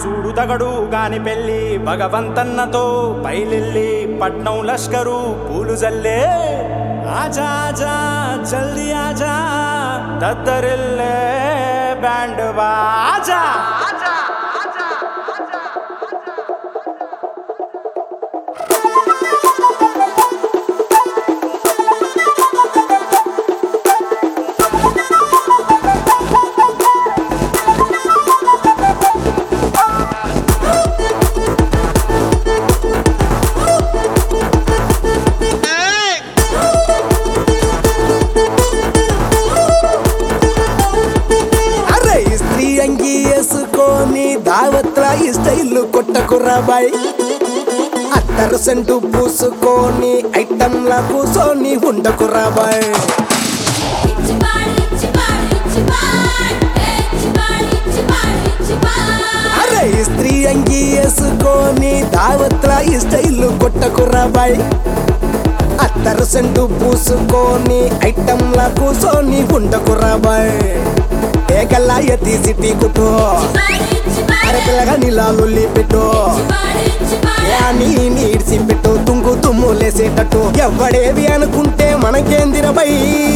చూడు తగడు గాని పెళ్ళి భగవంతన్నతో పైలిల్లి పట్నం లష్కరు పూలు జల్లే ఆజా ఆజా జల్దీ ఆజా దద్దరిల్లే బ్యాండ్ బాజా అరే స్త్రీ అంగి వేసుకొని దావత్ర ఈ స్టైల్ కొట్టకురా బాయ్ అత్తరు సెంటు పూసుకొని ఐటంలా కూసోని ఉండకురా బాయ్ అరే స్త్రీ అంగి వేసుకొని దావత్ర ఈ స్టైల్ కొట్టకురా బాయ్ అత్తరు సెంటు పూసుకొని ఐటంలా కూసోని ఉండకురా బాయ్ ఏకల్లా ఎత్తి సిటీ కుట్టు అరే పిల్లగా నీలా లొల్లి పెట్టు నీ నీడ్సి పెట్టు తుంగు తుమ్ము లేసేటట్టు ఎవడేవి అనుకుంటే మనకేందిరబై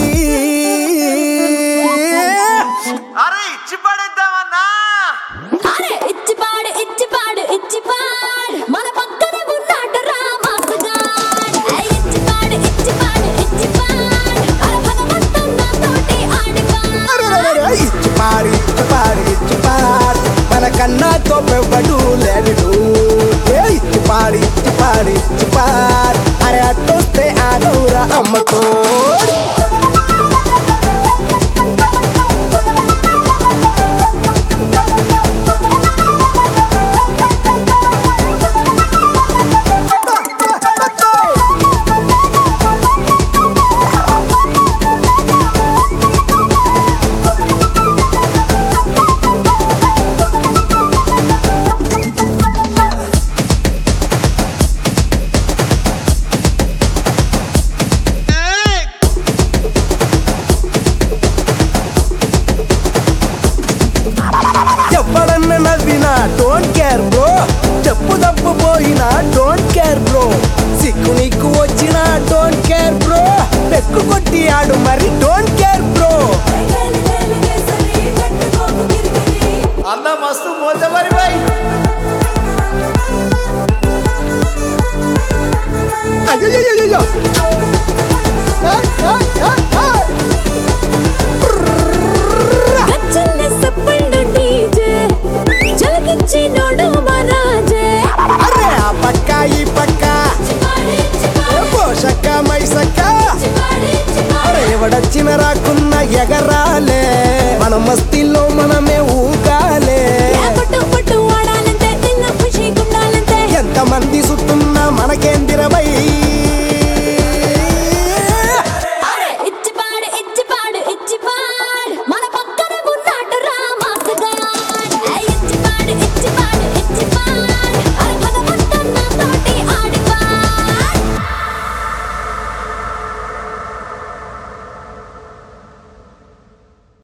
అరే ఇచ్చి పడేద్దామన్నా అరే ఇచ్చి పాడు ఇచ్చి పాడు ఇచ్చి పాడు మన పక్కనే ఉన్నాడు రామాసుగాడ్ ఇచ్చి పాడు ఇచ్చి పాడు ఇచ్చి పాడు అరే భగవంతం నాతోటి ఆడుగా ఇచ్చి పాడి ఇచ్చి పాడి ఇచ్చి పాడి మన కన్నా తోపెవ్వడు లేడు ఏ ఇచ్చి పాడి ఇచ్చి పాడి ఇచ్చి పాడి అరే అట్టొస్తే ఆడవురా అమ్మతో ఎవడన్న నవ్వినా డోంట్ కేర్ బ్రో చెప్పు తప్పు పోయినా డోంట్ కేర్ బ్రో సిక్కు నీకు వచ్చినా డోంట్ కేర్ బ్రో పెక్కు కొట్టి ఆడు మరి డోంట్ కేర్ బ్రో అన్న మస్తు మోత మరి బాయ్ అయ్యయ్యయ్యయ్యో. ఏయ్, ఏయ్, ఏయ్, ఏయ్. గచ్చల్ని సప్పళ్ళు డీజే జలకిచ్చి నోడు మరాజే అరే ఆ పక్క ఈ పక్క ఏ పోషక్క మైసక్క అరే ఎవడొచ్చిన రాకున్న ఎగరాలే మన మస్తిలో